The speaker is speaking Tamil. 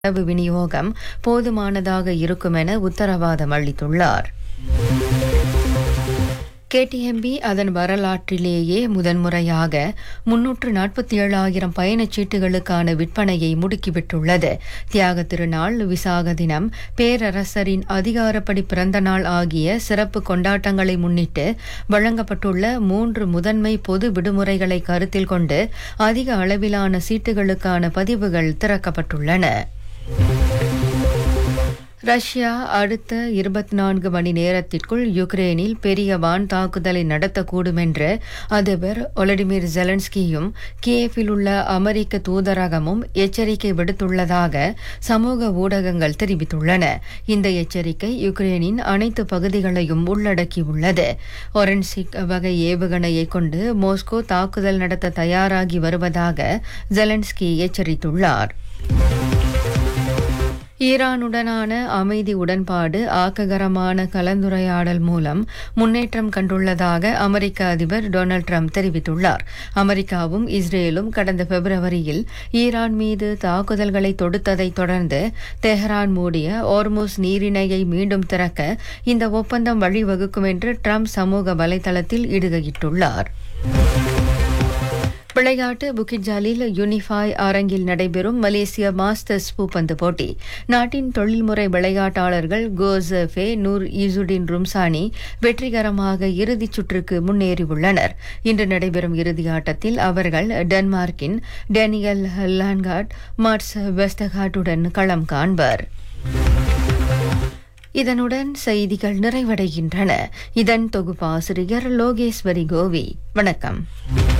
உணவு விநியோகம் போதுமானதாக இருக்கும் என உத்தரவாதம் அளித்துள்ளார் கேடிஎம்பி அதன் வரலாற்றிலேயே முதன்முறையாக முன்னூற்று நாற்பத்தி ஏழாயிரம் பயணச்சீட்டுகளுக்கான விற்பனையை முடுக்கிவிட்டுள்ளது தியாக திருநாள் விசாக தினம் பேரரசரின் அதிகாரப்படி பிறந்த நாள் ஆகிய சிறப்பு கொண்டாட்டங்களை முன்னிட்டு வழங்கப்பட்டுள்ள மூன்று முதன்மை பொது விடுமுறைகளை கருத்தில் கொண்டு அதிக அளவிலான சீட்டுகளுக்கான பதிவுகள் திறக்கப்பட்டுள்ளன ரஷ்யா அடுத்த இருபத்தி நான்கு மணி நேரத்திற்குள் யுக்ரேனில் பெரிய வான் தாக்குதலை நடத்தக்கூடும் என்று அதிபர் ஒலடிமிர் ஜெலன்ஸ்கியும் கியேவில் உள்ள அமெரிக்க தூதரகமும் எச்சரிக்கை விடுத்துள்ளதாக சமூக ஊடகங்கள் தெரிவித்துள்ளன இந்த எச்சரிக்கை யுக்ரேனின் அனைத்து பகுதிகளையும் உள்ளடக்கியுள்ளது ஒரன்சிக் வகை ஏவுகணையை கொண்டு மாஸ்கோ தாக்குதல் நடத்த தயாராகி வருவதாக ஜெலன்ஸ்கி எச்சரித்துள்ளார் ஈரானுடனான அமைதி உடன்பாடு ஆக்ககரமான கலந்துரையாடல் மூலம் முன்னேற்றம் கண்டுள்ளதாக அமெரிக்க அதிபர் டொனால்ட் ட்ரம்ப் தெரிவித்துள்ளார் அமெரிக்காவும் இஸ்ரேலும் கடந்த பிப்ரவரியில் ஈரான் மீது தாக்குதல்களை தொடுத்ததைத் தொடர்ந்து தெஹ்ரான் மூடிய ஓர்முஸ் நீரிணையை மீண்டும் திறக்க இந்த ஒப்பந்தம் வழிவகுக்கும் என்று ட்ரம்ப் சமூக வலைதளத்தில் இடுகையிட்டுள்ளார் விளையாட்டு புக்கிஜாலில் யூனிஃபாய் அரங்கில் நடைபெறும் மலேசிய மாஸ்டர்ஸ் பூப்பந்து போட்டி நாட்டின் தொழில்முறை விளையாட்டாளர்கள் கோசஃபே நூர் ஈசுடின் ரும்சானி வெற்றிகரமாக இறுதிச் சுற்றுக்கு முன்னேறியுள்ளனர் இன்று நடைபெறும் இறுதி ஆட்டத்தில் அவர்கள் டென்மார்க்கின் டேனியல் லான்கார்ட் மார்ட்ஸ் வெஸ்டகாட்டுடன் களம் காண்பர் இதனுடன் செய்திகள் நிறைவடைகின்றன இதன் தொகுப்பாசிரியர் லோகேஸ்வரி கோவி வணக்கம்